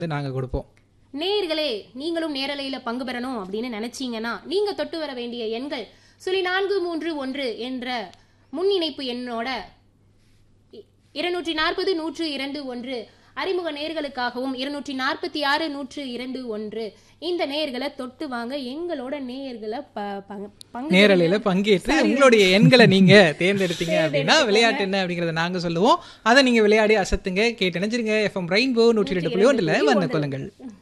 நாங்கள் கொடுப்போம் நேயர்களே நீங்களும் நேரலையில பங்கு பெறணும் அப்படின்னு நினைச்சீங்கன்னா நீங்க தொட்டு வர வேண்டிய எண்கள் சுழி நான்கு மூன்று ஒன்று என்ற முன் இணைப்பு எண்ணோட இ- இருநூற்றி நாற்பது நூற்று இரண்டு ஒன்று அறிமுக நேயர்களுக்காகவும் இருநூற்றி நாற்பத்தி ஆறு நூற்று இரண்டு ஒன்று இந்த நேயர்களை தொட்டு வாங்க எங்களோட நேயர்களை ப- பங்கு- பங்கு நேரலையில பங்கேற்று உங்களுடைய எண்களை நீங்க தேர்ந்தெடுத்தீங்க அப்படின்னா விளையாட்டு என்ன அப்படிங்கறத நாங்க சொல்லுவோம் அதை நீங்க விளையாடி அசத்துங்க கேட்டு நினைச்சிருங்க எஃப்எம் ரெயின்போ நூற்றி ரெண்டு புள்ளி ஒன்றுல வந்த கொள்ளுங்கள்